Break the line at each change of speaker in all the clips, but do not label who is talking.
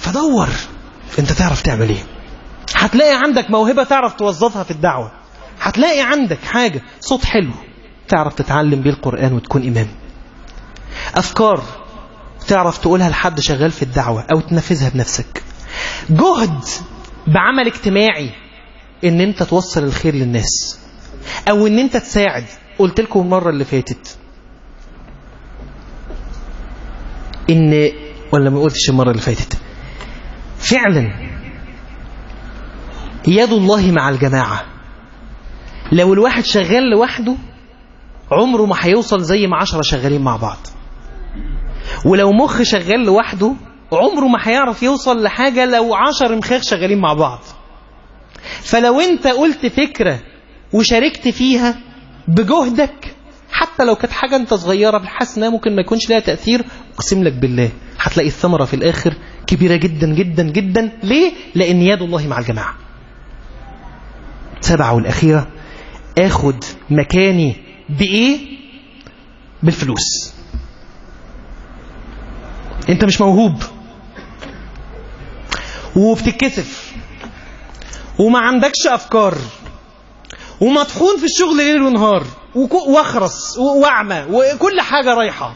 فدور انت تعرف تعمل ايه هتلاقي عندك موهبة تعرف توظفها في الدعوة هتلاقي عندك حاجة صوت حلو تعرف تتعلم بيه القرآن وتكون إمام أفكار تعرف تقولها لحد شغال في الدعوة أو تنفذها بنفسك جهد بعمل اجتماعي ان انت توصل الخير للناس او ان انت تساعد قلت لكم المرة اللي فاتت ان ولا ما قلتش المرة اللي فاتت فعلا يد الله مع الجماعة لو الواحد شغال لوحده عمره ما هيوصل زي ما عشرة شغالين مع بعض ولو مخ شغال لوحده عمره ما هيعرف يوصل لحاجة لو عشر مخاخ شغالين مع بعض فلو انت قلت فكرة وشاركت فيها بجهدك حتى لو كانت حاجة انت صغيرة حاسس انها ممكن ما يكونش لها تأثير اقسم لك بالله هتلاقي الثمرة في الاخر كبيرة جدا جدا جدا ليه؟ لان يد الله مع الجماعة سبعة والاخيرة اخد مكاني بايه؟ بالفلوس انت مش موهوب وبتتكسف وما عندكش افكار ومطحون في الشغل ليل ونهار واخرس واعمى وكل حاجة رايحة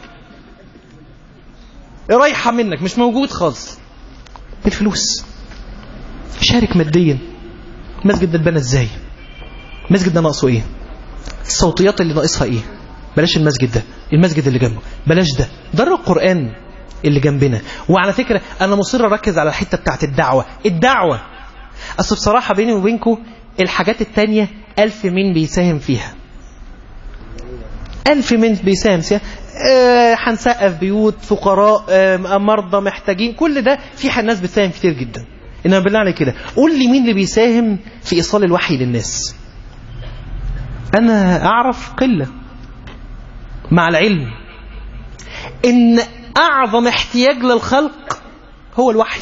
رايحة منك مش موجود خالص الفلوس شارك ماديا المسجد ده اتبنى ازاي المسجد ده ناقصه ايه الصوتيات اللي ناقصها ايه بلاش المسجد ده المسجد اللي جنبه بلاش ده در القرآن اللي جنبنا وعلى فكرة أنا مصر أركز على الحتة بتاعت الدعوة الدعوة أصل بصراحة بيني وبينكم الحاجات التانية ألف مين بيساهم فيها ألف مين بيساهم فيها أه هنسقف بيوت فقراء أه مرضى محتاجين كل ده في ناس بتساهم كتير جدا إنما بالله عليك كده قول لي مين اللي بيساهم في إيصال الوحي للناس أنا أعرف قلة مع العلم إن أعظم احتياج للخلق هو الوحي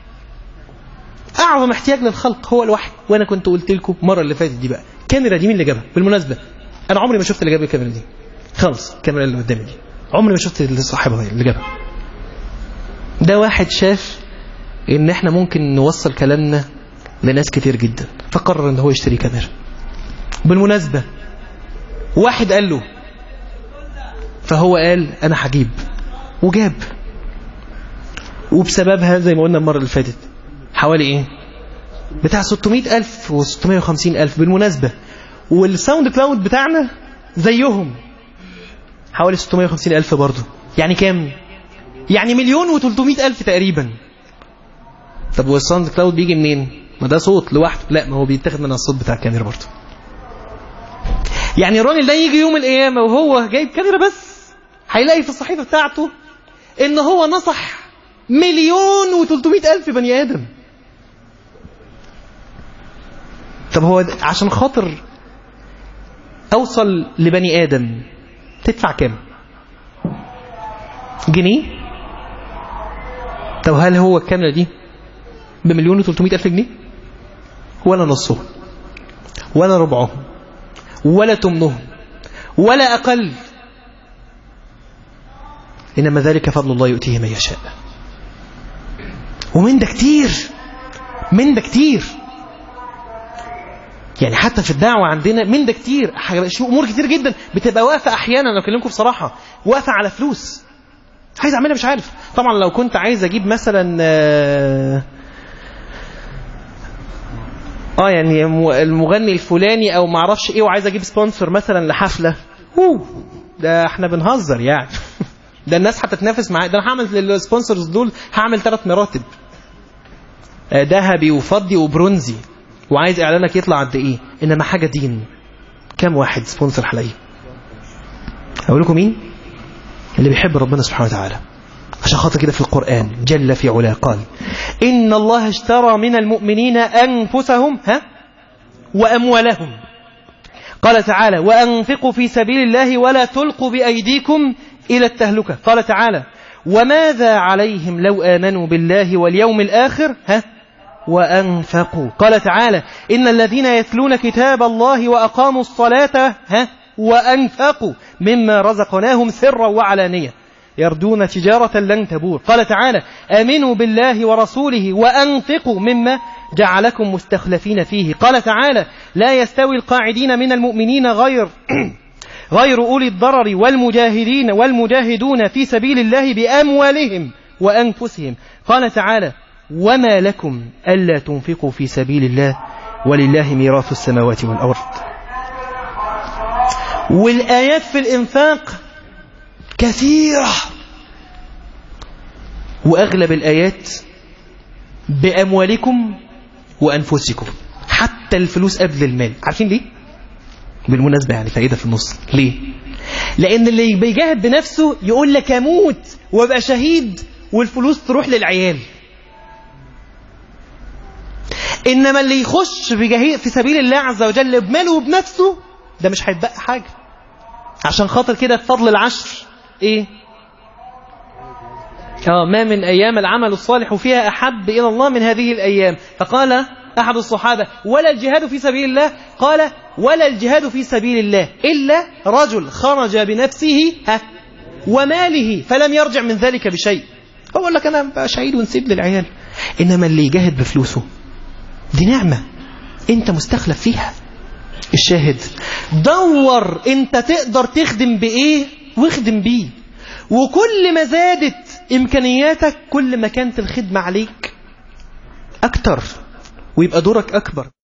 أعظم احتياج للخلق هو الوحي وأنا كنت قلت لكم المرة اللي فاتت دي بقى الكاميرا دي مين اللي جابها بالمناسبة أنا عمري ما شفت اللي جاب الكاميرا دي خالص الكاميرا اللي قدامي دي عمري ما شفت اللي صاحبها اللي جابها ده واحد شاف إن إحنا ممكن نوصل كلامنا لناس كتير جدا فقرر إن هو يشتري كاميرا بالمناسبة واحد قال له فهو قال أنا هجيب وجاب وبسببها زي ما قلنا المرة اللي فاتت حوالي ايه بتاع 600 ألف و 650 ألف بالمناسبة والساوند كلاود بتاعنا زيهم حوالي 650 ألف برضه يعني كام يعني مليون و 300 ألف تقريبا طب والساوند كلاود بيجي منين ما ده صوت لوحده لا ما هو بيتاخد من الصوت بتاع الكاميرا برضه يعني الراجل ده يجي يوم القيامة وهو جايب كاميرا بس هيلاقي في الصحيفة بتاعته ان هو نصح مليون وتلتمائة ألف بني آدم طب هو عشان خاطر أوصل لبني آدم تدفع كام جنيه طب هل هو الكاميرا دي بمليون وتلتمائة ألف جنيه ولا نصه ولا ربعه ولا تمنه ولا أقل إنما ذلك فضل الله يؤتيه من يشاء ومن ده كتير من ده كتير يعني حتى في الدعوة عندنا من ده كتير شو أمور كتير جدا بتبقى واقفة أحيانا أنا أكلمكم بصراحة واقفة على فلوس عايز أعملها مش عارف طبعا لو كنت عايز أجيب مثلا آه, آه يعني المغني الفلاني أو معرفش إيه وعايز أجيب سبونسر مثلا لحفلة أوه ده احنا بنهزر يعني ده الناس هتتنافس معايا ده انا هعمل للسبونسرز دول هعمل ثلاث مراتب ذهبي وفضي وبرونزي وعايز اعلانك يطلع قد ايه انما حاجه دين كام واحد سبونسر هلاقيه اقول لكم مين اللي بيحب ربنا سبحانه وتعالى عشان خاطر كده في القرآن جل في علاه قال إن الله اشترى من المؤمنين أنفسهم ها وأموالهم قال تعالى وأنفقوا في سبيل الله ولا تلقوا بأيديكم إلى التهلكة قال تعالى وماذا عليهم لو آمنوا بالله واليوم الآخر ها وأنفقوا قال تعالى إن الذين يتلون كتاب الله وأقاموا الصلاة ها وأنفقوا مما رزقناهم سرا وعلانية يرجون تجارة لن تبور قال تعالى آمنوا بالله ورسوله وأنفقوا مما جعلكم مستخلفين فيه قال تعالى لا يستوي القاعدين من المؤمنين غير غير أولي الضرر والمجاهدين والمجاهدون في سبيل الله بأموالهم وأنفسهم قال تعالى وما لكم ألا تنفقوا في سبيل الله ولله ميراث السماوات والأرض والآيات في الإنفاق كثيرة وأغلب الآيات بأموالكم وأنفسكم حتى الفلوس قبل المال عارفين ليه؟ بالمناسبة يعني فائدة في النص ليه؟ لأن اللي بيجاهد بنفسه يقول لك أموت وابقى شهيد والفلوس تروح للعيال إنما اللي يخش بجهيد في سبيل الله عز وجل بماله وبنفسه ده مش هيتبقى حاجة عشان خاطر كده فضل العشر ايه اه ما من ايام العمل الصالح فيها احب الى الله من هذه الايام فقال احد الصحابه ولا الجهاد في سبيل الله قال ولا الجهاد في سبيل الله الا رجل خرج بنفسه ها وماله فلم يرجع من ذلك بشيء هو يقول لك انا بقى شهيد ونسيب للعيال انما اللي يجاهد بفلوسه دي نعمه انت مستخلف فيها الشاهد دور انت تقدر تخدم بايه واخدم بيه وكل ما زادت امكانياتك كل ما كانت الخدمة عليك اكتر ويبقى دورك اكبر